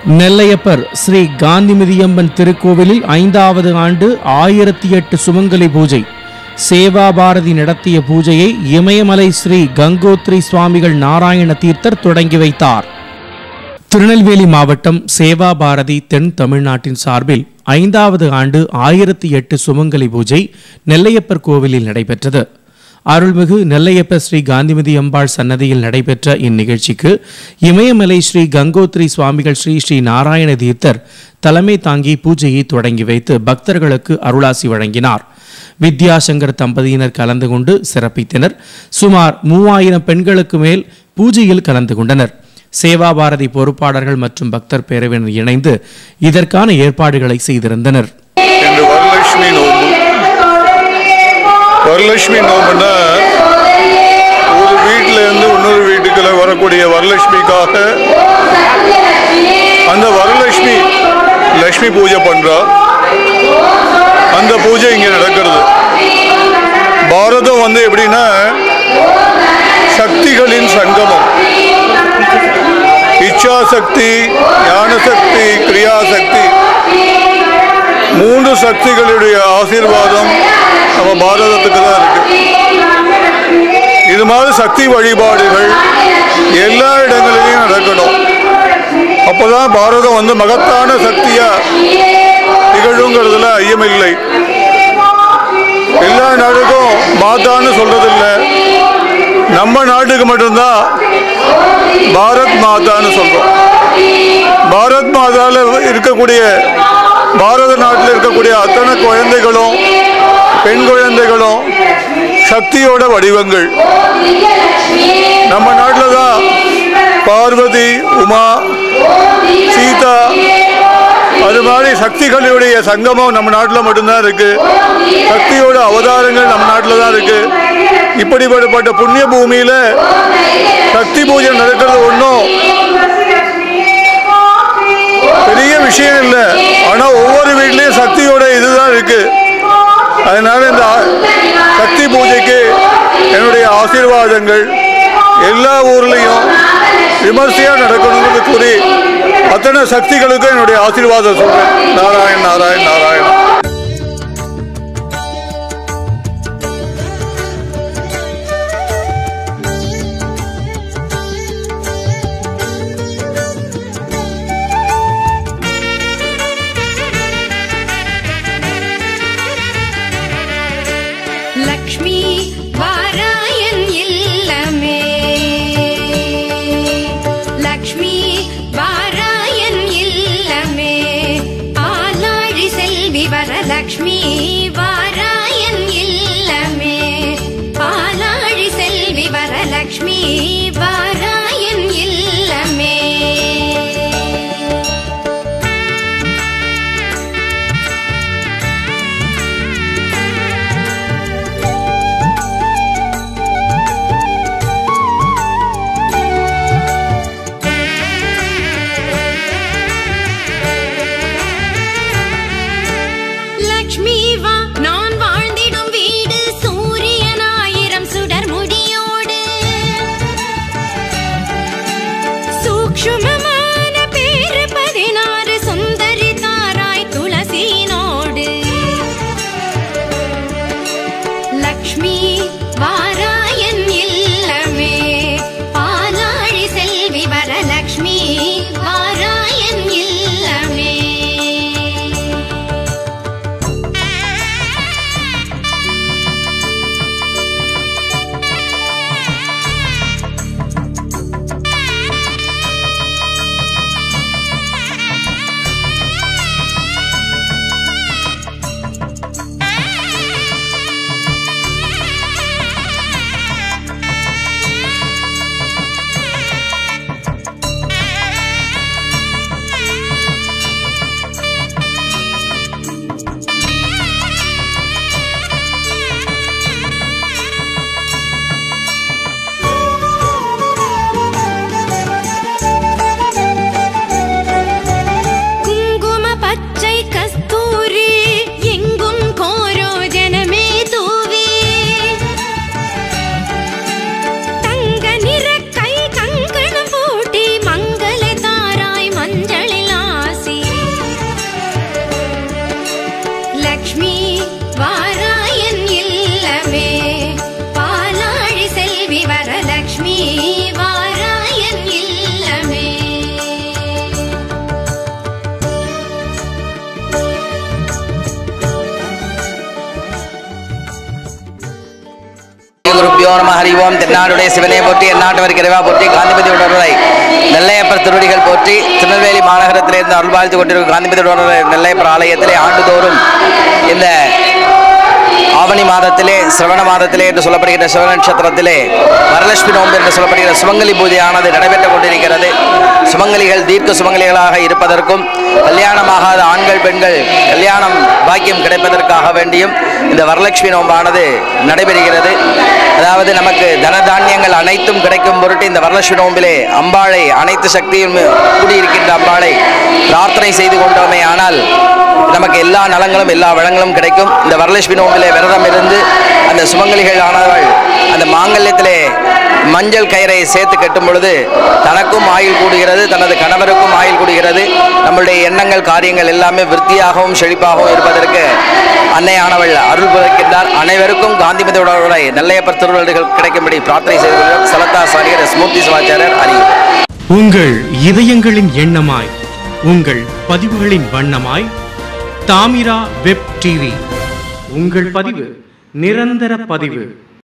நெல்லையப்பர் ஸ்ரீ காந்திமதியம்மன் திருக்கோவிலில் ஐந்தாவது ஆண்டு ஆயிரத்தி எட்டு சுமங்கலி பூஜை சேவா பாரதி நடத்திய பூஜையை இமயமலை ஸ்ரீ கங்கோத்ரி சுவாமிகள் நாராயண தீர்த்தர் தொடங்கி வைத்தார் திருநெல்வேலி மாவட்டம் சேவா பாரதி தென் தமிழ்நாட்டின் சார்பில் ஐந்தாவது ஆண்டு ஆயிரத்தி எட்டு சுமங்கலி பூஜை நெல்லையப்பர் கோவிலில் நடைபெற்றது அருள்மிகு நெல்லையப்ப ஸ்ரீ காந்திமதி அம்பாள் சன்னதியில் நடைபெற்ற இந்நிகழ்ச்சிக்கு இமயமலை ஸ்ரீ கங்கோத்ரி சுவாமிகள் ஸ்ரீ ஸ்ரீ நாராயண தீர்த்தர் தலைமை தாங்கி பூஜையை தொடங்கி வைத்து பக்தர்களுக்கு அருளாசி வழங்கினார் வித்யாசங்கர் தம்பதியினர் கலந்து கொண்டு சிறப்பித்தனர் சுமார் மூவாயிரம் பெண்களுக்கு மேல் பூஜையில் கலந்து கொண்டனர் சேவா பாரதி பொறுப்பாளர்கள் மற்றும் பக்தர் பேரவையினர் இணைந்து இதற்கான ஏற்பாடுகளை செய்திருந்தனர் இன்று வரலட்சுமி நோம்பு வரலட்சுமி நோம்புனா ஒரு வீட்டில இருந்து இன்னொரு வீட்டுக்குள்ள வரக்கூடிய வரலட்சுமிக்காக அந்த வரலட்சுமி லட்சுமி பூஜை பண்றா அந்த பூஜை இங்க நடக்கிறது பாரதம் வந்து எப்படின்னா சக்திகளின் சங்கமம் இச்சா சக்தி ஞான சக்தி கிரியா சக்தி மூன்று சக்திகளுடைய ஆசீர்வாதம் நம்ம பாரதத்துக்கு தான் இருக்கு இது மாதிரி சக்தி வழிபாடுகள் எல்லா இடங்களிலையும் நடக்கணும் அப்போதான் பாரதம் வந்து மகத்தான சக்தியா திகழுங்கிறதுல ஐயமில்லை எல்லா நாடுக்கும் மாதான்னு சொல்றதில்லை நம்ம நாட்டுக்கு மட்டும்தான் பாரத் மாதான்னு சொல்றோம் பாரத் மாதால இருக்கக்கூடிய பாரத நாட்டில் இருக்கக்கூடிய அத்தனை குழந்தைகளும் பெண் குழந்தைகளும் சக்தியோட வடிவங்கள் நம்ம நாட்டில் தான் பார்வதி உமா சீதா அது மாதிரி சக்திகளுடைய சங்கமம் நம்ம நாட்டில் மட்டும்தான் இருக்கு சக்தியோட அவதாரங்கள் நம்ம நாட்டில் தான் இருக்கு இப்படிப்பட்ட புண்ணிய பூமியில சக்தி பூஜை நடக்கிறது ஒன்றும் பெரிய விஷயம் இல்லை ஆனா ஒவ்வொரு வீட்லயும் சக்தியோட இதுதான் இருக்கு அதனால இந்த ஆ- சக்தி பூஜைக்கு என்னுடைய ஆசீர்வாதங்கள் எல்லா ஊர்லயும் விமர்சையா நடக்கணும்னு கூறி அத்தனை சக்திகளுக்கும் என்னுடைய ஆசீர்வாதம் சொல்றேன் நாராயண் நாராயண் நாராயண் லக்ஷ்மி வாராயன் இல்லமே லக்ஷ்மி வாராயன் இல்லமே ஆலாழி செல்வி வரலக்ஷ்மி வாராயன் இல்லமே பாலாழி செல்வி வரலக்ஷ்மி வாராயன் இல்லமே லக்ஷ்மி வா நான் வாழ்ந்திடும் வீடு சூரியன் ஆயிரம் சுடர் முடியோடு சூக்ஷ்மமான பேரு பதினாறு சுந்தரி தாராய் துளசினோடு லக்ஷ்மி வாராயன் இல்லமே பாலாழி செல்வி வரலக்ஷ்மி வாராயன் இல்லமே குருபியோ நம ஹரி ஓம் தென்னாடுடைய சிவனே போற்றி எந்நாட்டவர் இறைவா போற்றி காந்திபதி உடனுரை நெல்லையப்பர் திருவடிகள் போற்றி திருநெல்வேலி மாநகரத்திலிருந்து அருள் வாழ்த்து கொண்டிருக்கும் காந்திபதி உடனுரை நெல்லையப்பர் ஆலயத்திலே ஆண்டுதோறும் இந்த ஆவணி மாதத்திலே சிரவண மாதத்திலே என்று சொல்லப்படுகிற சிவ நட்சத்திரத்திலே வரலட்சுமி நோன்பு என்று சொல்லப்படுகிற சுமங்கலி பூஜையானது நடைபெற்றுக் கொண்டிருக்கிறது சுமங்கலிகள் தீர்க்க சுமங்கலிகளாக இருப்பதற்கும் கல்யாணமாகாத ஆண்கள் பெண்கள் கல்யாணம் பாக்கியம் கிடைப்பதற்காக வேண்டியும் இந்த வரலட்சுமி நோம்பானது நடைபெறுகிறது அதாவது நமக்கு தனதானியங்கள் அனைத்தும் கிடைக்கும் பொருட்டு இந்த வரலட்சுமி நோம்பிலே அம்பாளை அனைத்து சக்தியும் கூடியிருக்கின்ற அம்பாளை பிரார்த்தனை செய்து கொண்டோமே ஆனால் நமக்கு எல்லா நலங்களும் எல்லா வளங்களும் கிடைக்கும் இந்த வரலட்சுமி நோம்பிலே விரதம் இருந்து அந்த சுமங்கலிகள் ஆனவர்கள் அந்த மாங்கல்யத்திலே மஞ்சள் கயிறை சேர்த்து கட்டும் பொழுது தனக்கும் ஆயுள் கூடுகிறது தனது கணவருக்கும் ஆயுள் கூடுகிறது நம்மளுடைய எண்ணங்கள் காரியங்கள் எல்லாமே விருத்தியாகவும் செழிப்பாகவும் இருப்பதற்கு அன்னையானவள் அருள் புரிக்கின்றார் அனைவருக்கும் காந்திமதியோட நெல்லையப்பர் திருவள்ளுகள் கிடைக்கும்படி பிரார்த்தனை செய்து கொள்கிறோம் சலத்தா சாரிகர் ஸ்மூர்த்தி சிவாச்சாரியர் அறிவு உங்கள் இதயங்களின் எண்ணமாய் உங்கள் பதிவுகளின் வண்ணமாய் தாமிரா வெப் டிவி உங்கள் பதிவு நிரந்தர பதிவு